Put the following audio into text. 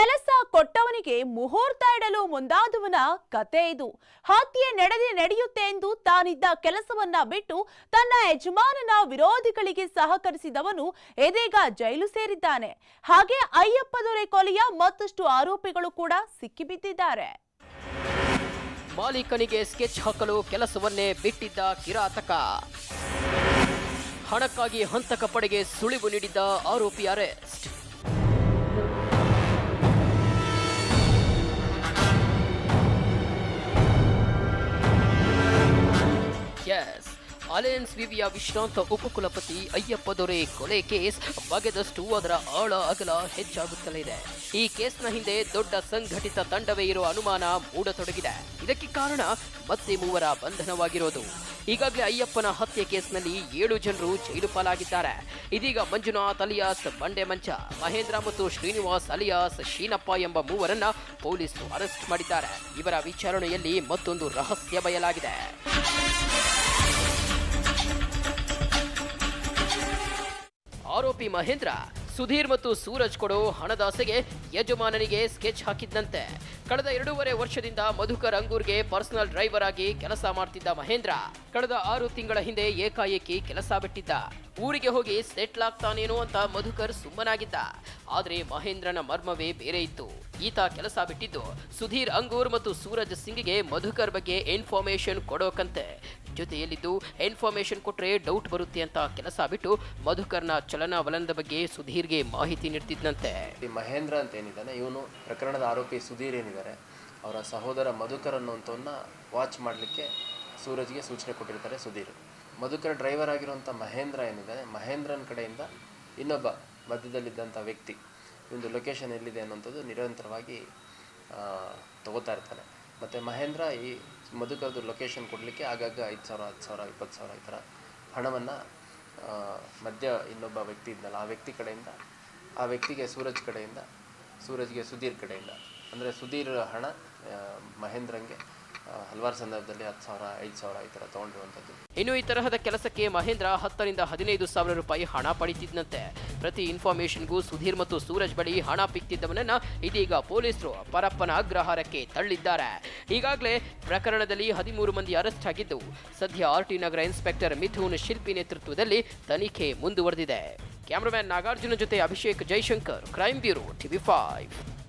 ಕೆಲಸ ಕೊಟ್ಟವನಿಗೆ ಮುಹೂರ್ತ ಇಡಲು ಮುಂದಾದವನ ಕತೆ ಇದು ಹತ್ಯೆ ನಡೆದೇ ನಡೆಯುತ್ತೆ ಎಂದು ತಾನಿದ್ದ ಕೆಲಸವನ್ನ ಬಿಟ್ಟು ತನ್ನ ಯಜಮಾನನ ವಿರೋಧಿಗಳಿಗೆ ಸಹಕರಿಸಿದವನು ಇದೀಗ ಜೈಲು ಸೇರಿದ್ದಾನೆ ಹಾಗೆ ಅಯ್ಯಪ್ಪ ದೊರೆ ಕೊಲೆಯ ಮತ್ತಷ್ಟು ಆರೋಪಿಗಳು ಕೂಡ ಸಿಕ್ಕಿಬಿದ್ದಿದ್ದಾರೆ ಮಾಲೀಕನಿಗೆ ಸ್ಕೆಚ್ ಹಾಕಲು ಕೆಲಸವನ್ನೇ ಬಿಟ್ಟಿದ್ದ ಕಿರಾತಕ ಹಣಕ್ಕಾಗಿ ಹಂತಕ ಪಡೆಗೆ ಸುಳಿವು ನೀಡಿದ್ದ ಆರೋಪಿ ಅರೆಸ್ಟ್ ಎಸ್ ಅಲಯನ್ಸ್ ವಿವಿಯ ವಿಶ್ರಾಂತ ಉಪಕುಲಪತಿ ಅಯ್ಯಪ್ಪ ದೊರೆ ಕೊಲೆ ಕೇಸ್ ಬಗೆದಷ್ಟು ಅದರ ಆಳ ಅಗಲ ಹೆಚ್ಚಾಗುತ್ತಲೇ ಇದೆ ಈ ಕೇಸ್ನ ಹಿಂದೆ ದೊಡ್ಡ ಸಂಘಟಿತ ತಂಡವೇ ಇರುವ ಅನುಮಾನ ಮೂಡತೊಡಗಿದೆ ಇದಕ್ಕೆ ಕಾರಣ ಮತ್ತೆ ಮೂವರ ಬಂಧನವಾಗಿರೋದು ಈಗಾಗಲೇ ಅಯ್ಯಪ್ಪನ ಹತ್ಯೆ ಕೇಸ್ನಲ್ಲಿ ಏಳು ಜನರು ಜೈಲು ಪಾಲಾಗಿದ್ದಾರೆ ಇದೀಗ ಮಂಜುನಾಥ್ ಅಲಿಯಾಸ್ ಬಂಡೆ ಮಂಚ ಮಹೇಂದ್ರ ಮತ್ತು ಶ್ರೀನಿವಾಸ್ ಅಲಿಯಾಸ್ ಶೀನಪ್ಪ ಎಂಬ ಮೂವರನ್ನ ಪೊಲೀಸರು ಅರೆಸ್ಟ್ ಮಾಡಿದ್ದಾರೆ ಇವರ ವಿಚಾರಣೆಯಲ್ಲಿ ಮತ್ತೊಂದು ರಹಸ್ಯ ಬಯಲಾಗಿದೆ ಆರೋಪಿ ಮಹೇಂದ್ರ ಸುಧೀರ್ ಮತ್ತು ಸೂರಜ್ ಕೊಡೋ ಹಣದಾಸೆಗೆ ಯಜಮಾನನಿಗೆ ಸ್ಕೆಚ್ ಹಾಕಿದ್ದಂತೆ ಕಳೆದ ಎರಡೂವರೆ ವರ್ಷದಿಂದ ಮಧುಕರ್ ಅಂಗೂರ್ಗೆ ಪರ್ಸನಲ್ ಡ್ರೈವರ್ ಆಗಿ ಕೆಲಸ ಮಾಡ್ತಿದ್ದ ಮಹೇಂದ್ರ ಕಳೆದ ಆರು ತಿಂಗಳ ಹಿಂದೆ ಏಕಾಏಕಿ ಕೆಲಸ ಬಿಟ್ಟಿದ್ದ ಊರಿಗೆ ಹೋಗಿ ಸೆಟ್ಲ್ ಆಗ್ತಾನೇನೋ ಅಂತ ಮಧುಕರ್ ಸುಮ್ಮನಾಗಿದ್ದ ಆದ್ರೆ ಮಹೇಂದ್ರನ ಮರ್ಮವೇ ಬೇರೆ ಇತ್ತು ಈತ ಕೆಲಸ ಬಿಟ್ಟಿದ್ದು ಸುಧೀರ್ ಅಂಗೂರ್ ಮತ್ತು ಸೂರಜ್ ಸಿಂಗ್ಗೆ ಮಧುಕರ್ ಬಗ್ಗೆ ಇನ್ಫಾರ್ಮೇಶನ್ ಕೊಡೋಕಂತೆ ಜೊತೆಯಲ್ಲಿದ್ದು ಇನ್ಫಾರ್ಮೇಶನ್ ಕೊಟ್ರೆ ಡೌಟ್ ಬರುತ್ತೆ ಅಂತ ಕೆಲಸ ಬಿಟ್ಟು ಮಧುಕರ್ನ ಚಲನವಲನದ ಬಗ್ಗೆ ಸುಧೀರ್ಗೆ ಮಾಹಿತಿ ನೀಡ್ತಿದ್ದಂತೆ ಈ ಮಹೇಂದ್ರ ಅಂತ ಏನಿದ್ದಾನೆ ಇವನು ಪ್ರಕರಣದ ಆರೋಪಿ ಸುಧೀರ್ ಏನಿದ್ದಾರೆ ಅವರ ಸಹೋದರ ಮಧುಕರ್ ಅನ್ನುವಂಥವನ್ನ ವಾಚ್ ಮಾಡಲಿಕ್ಕೆ ಸೂರಜ್ಗೆ ಸೂಚನೆ ಕೊಟ್ಟಿರ್ತಾರೆ ಸುಧೀರ್ ಮಧುಕರ್ ಡ್ರೈವರ್ ಆಗಿರುವಂಥ ಮಹೇಂದ್ರ ಏನಿದ್ದಾನೆ ಮಹೇಂದ್ರನ ಕಡೆಯಿಂದ ಇನ್ನೊಬ್ಬ ಮಧ್ಯದಲ್ಲಿದ್ದಂಥ ವ್ಯಕ್ತಿ ಒಂದು ಲೊಕೇಶನ್ ಎಲ್ಲಿದೆ ಅನ್ನುವಂಥದ್ದು ನಿರಂತರವಾಗಿ ಆ, ತಗೋತಾ ಇರ್ತಾನೆ ಮತ್ತು ಮಹೇಂದ್ರ ಈ ಮಧುಕರ್ದು ಲೊಕೇಶನ್ ಕೊಡಲಿಕ್ಕೆ ಆಗಾಗ ಐದು ಸಾವಿರ ಹತ್ತು ಸಾವಿರ ಇಪ್ಪತ್ತು ಸಾವಿರ ಈ ಥರ ಹಣವನ್ನು ಮಧ್ಯ ಇನ್ನೊಬ್ಬ ವ್ಯಕ್ತಿ ಇದ್ನಲ್ಲ ಆ ವ್ಯಕ್ತಿ ಕಡೆಯಿಂದ ಆ ವ್ಯಕ್ತಿಗೆ ಸೂರಜ್ ಕಡೆಯಿಂದ ಸೂರಜ್ಗೆ ಸುಧೀರ್ ಕಡೆಯಿಂದ ಅಂದರೆ ಸುಧೀರ್ ಹಣ ಆ, ಮಹೇಂದ್ರಂಗೆ ಆ, ಹಲವಾರು ಸಂದರ್ಭದಲ್ಲಿ ಹತ್ತು ಸಾವಿರ ಐದು ಸಾವಿರ ಈ ಥರ ತೊಗೊಂಡಿರುವಂಥದ್ದು ಇನ್ನು ಈ ತರಹದ ಕೆಲಸಕ್ಕೆ ಮಹೇಂದ್ರ ಹತ್ತರಿಂದ ಹದಿನೈದು ಸಾವಿರ ರೂಪಾಯಿ ಹಣ ಪಡಿತಿದ್ದಂತೆ ಪ್ರತಿ ಇನ್ಫಾರ್ಮೇಶನ್ಗೂ ಸುಧೀರ್ ಮತ್ತು ಸೂರಜ್ ಬಳಿ ಹಣ ಪಿಕ್ತಿದ್ದವನನ್ನ ಇದೀಗ ಪೊಲೀಸರು ಪರಪ್ಪನ ಅಗ್ರಹಾರಕ್ಕೆ ತಳ್ಳಿದ್ದಾರೆ ಈಗಾಗಲೇ ಪ್ರಕರಣದಲ್ಲಿ ಹದಿಮೂರು ಮಂದಿ ಅರೆಸ್ಟ್ ಆಗಿದ್ದು ಸದ್ಯ ಆರ್ಟಿ ನಗರ ಇನ್ಸ್ಪೆಕ್ಟರ್ ಮಿಥುನ್ ಶಿಲ್ಪಿ ನೇತೃತ್ವದಲ್ಲಿ ತನಿಖೆ ಮುಂದುವರೆದಿದೆ ಕ್ಯಾಮರಾಮ್ಯಾನ್ ನಾಗಾರ್ಜುನ ಜೊತೆ Abhishek Jaishankar crime bureau TV five